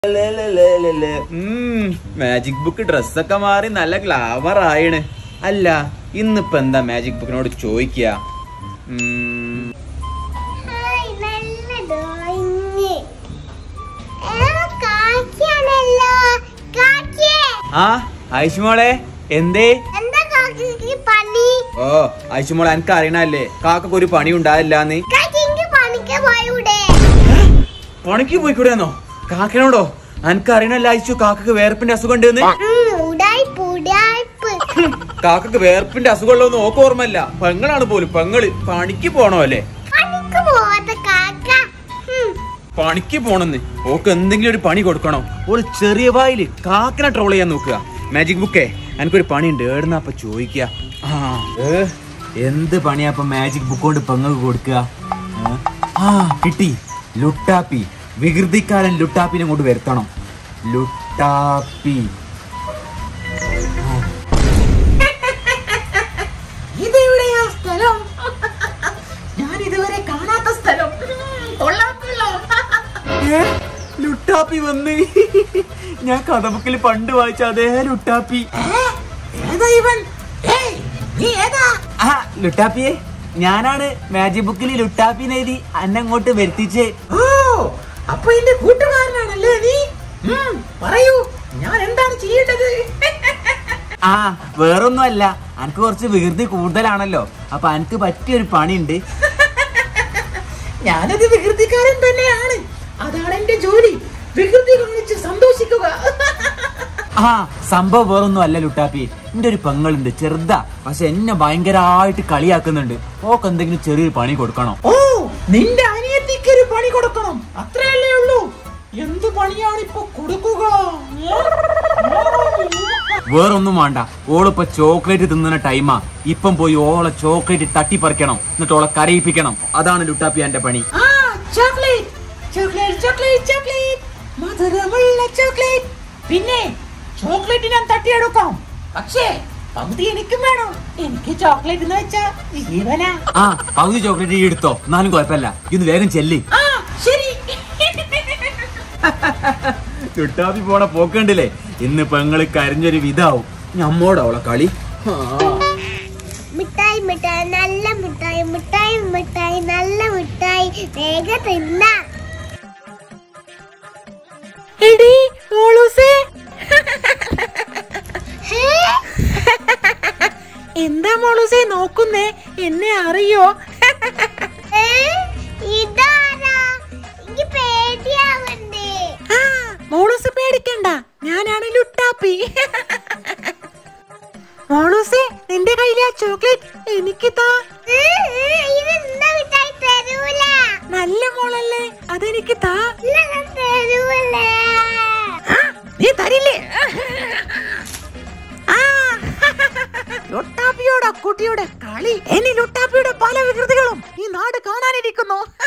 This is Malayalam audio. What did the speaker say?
മാജിക് ബുക്ക് ഡ്രസ്സൊക്കെ മാറി നല്ല ഗ്ലാമർ ആയിണ് അല്ല ഇന്നിപ്പോ എന്താ മാജിക് ബുക്കിനോട് ചോദിക്കുക ഉം, ഹായ് നല്ല ഡ്രോയിങ് കാക്കിയാണല്ലോ കാക്കിയേ ആ ഐശുമോളെ എന്തേ എന്താ കാക്കിക്ക് പണി ഓ ഐശുമോളെ എനിക്ക് അറിയണല്ലേ കാക്കൊക്കെ ഒരു പണി ഉണ്ടാവില്ലാന്ന് കാക്കിക്ക് പണിക്ക് പോയൂടെ പണിക്ക് പോയിക്കൂടെന്നോ കാക്കനോടോ എനിക്ക് അറിയണല്ല ഐശു കാക്കക്ക് വേർപ്പിന്റെ അസുഖം ഉണ്ടെന്ന് ഉടായ്പ് ഉടായ്പ് കാക്കക്ക് വേർപ്പിന്റെ അസുഖമുള്ളതൊന്നും ഓക്ക് ഓർമ്മല്ല പെങ്ങളാണ് പോലും പെങ്ങള് പണിക്ക് പോണോ അല്ലേ പണിക്ക് പോവാത്ത കാക്ക ഹും. പണിക്ക് പോണെന്ന് ഓക്ക് എന്തെങ്കിലും ഒരു പണി കൊടുക്കണോ ഓള് ചെറിയ വായില് കാക്കനെ ട്രോൾ ചെയ്യാൻ നോക്കുക മാജിക് ബുക്കേ എനിക്കൊരു പണിയുണ്ട് ഏടുന്ന അപ്പൊ ചോദിക്കുക ആ ഏ, എന്ത് പണിയാ അപ്പൊ മാജിക് ബുക്ക് കൊണ്ട് പെങ്ങൾക്ക് കൊടുക്കുക ഏ? ആ കിട്ടി ലുട്ടാപ്പി വികൃതിക്കാരൻ ലുട്ടാപ്പിനെ കൊണ്ട് വരുത്തണം ലുട്ടാപ്പി ഇതെവിടെയാ സ്ഥലം ഞാൻ ഇതുവരെ കാണാത്ത സ്ഥലം ഉം, കൊള്ളാം കൊള്ളാം ഏ? ലുട്ടാപ്പി വന്ന് ഞാൻ കഥ ബുക്കിൽ പണ്ട് വായിച്ച അതേ ലുട്ടാപ്പി ഏ, ഏതാ ഇവൻ ഏയ്, നീ ഏതാ ആ ലുട്ടാപ്പിയെ ഞാനാണ് മാജിക് ബുക്കിൽ ലുട്ടാപ്പി എഴുതി അന്നെ അങ്ങോട്ട് വരുത്തിച്ചേ ഓ അപ്പൊ എന്റെ കൂട്ടുകാരനാണല്ലേ നീ ഉം, പറയൂ ഞാൻ എന്താണ് ചെയ്യേണ്ടത് ആ വേറൊന്നും അല്ല അനക്ക് കുറച്ച് വികൃതി കൂടുതലാണല്ലോ അപ്പൊ അനക്ക് പറ്റിയൊരു പണിയുണ്ട് ഞാനൊരു വികൃതിക്കാരൻ തന്നെയാണ് അതാണ് എന്റെ ജോലി വികൃതി കാണിച്ച് സന്തോഷിക്കുക ആ സംഭവം വേറൊന്നും അല്ല ലുട്ടാപ്പി എന്റെ ഒരു പെങ്ങളുണ്ട് ചെറുതാ പക്ഷെ എന്നെ ഭയങ്കരമായിട്ട് കളിയാക്കുന്നുണ്ട് ഓക്ക് എന്തെങ്കിലും ചെറിയൊരു പണി കൊടുക്കണോ ഓ നിന്റെ അനിയത്തിക്ക് ഒരു പണി കൊടുക്കണം അത്രയല്ലേ ഉള്ളൂ എന്ത് പണിയാണ് ഇപ്പൊ കൊടുക്കുക വേറൊന്നും വേണ്ട ഓളിപ്പോ ചോക്ലേറ്റ് തിന്നുന്ന ടൈമാ ഇപ്പം പോയി ഓളെ ചോക്ലേറ്റ് തട്ടിപ്പറിക്കണം എന്നിട്ട് ഓളെ കരയിപ്പിക്കണം അതാണ് ലുട്ടാപ്പി എന്റെ പണി ആ ചോക്ലേറ്റ് ചോക്ലേറ്റ് ചോക്ലേറ്റ് ചോക്ലേറ്റ് മധുരമുള്ള ചോക്ലേറ്റ് പിന്നെ ചോക്ലേറ്റ് ഞാൻ തട്ടിയെടുക്കാം പക്ഷേ പകുതി എനിക്കും വേണം എനിക്ക് ചോക്ലേറ്റ് എന്ന് വെച്ചാ ജീവനാ ആ പകുതി ചോക്ലേറ്റ് ഈ എടുത്തോ എന്നാലും കുഴപ്പമില്ല ഇന്ന് വേഗം ചെല്ലി ആ ശരി ലുട്ടാപ്പി പോണ പോക്കണ്ടില്ലേ ഇന്ന് പെങ്ങള് കരഞ്ഞൊരു വിധാവും ഞമ്മോട് അവളെ കളി ആ. മിഠായി മിഠായി നല്ല മിഠായി മിഠായി മിഠായി നല്ല മിഠായി വേഗം തിന്ന എടി മോളൂസേ ഹേ? എന്താ മോളൂസേ നോക്കുന്നേ എന്നെ അറിയോ ഏ? ഇതാരാ എനിക്ക് പേടിയാവുണ്ട് ആ മോളൂസ് പേടിക്കണ്ട ഞാനാണ് ലുട്ടാപ്പി മോളൂസേ നിന്റെ കയ്യിലെ ആ ചോക്ലേറ്റ് എനിക്ക് താ ഏ, ഏ, ഇത് എന്താ മിഠായി തരൂല നല്ല മോളല്ലേ അതെനിക്ക് താ ഇല്ല, ഞാൻ തരൂലേ ആ, നീ തരില്ലേ ആ, ലുട്ടാപ്പിയോടെ കുട്ടിയുടെ കളി ഇനി ലുട്ടാപ്പിയുടെ പല വികൃതികളും ഈ നാട് കാണാനിരിക്കുന്നു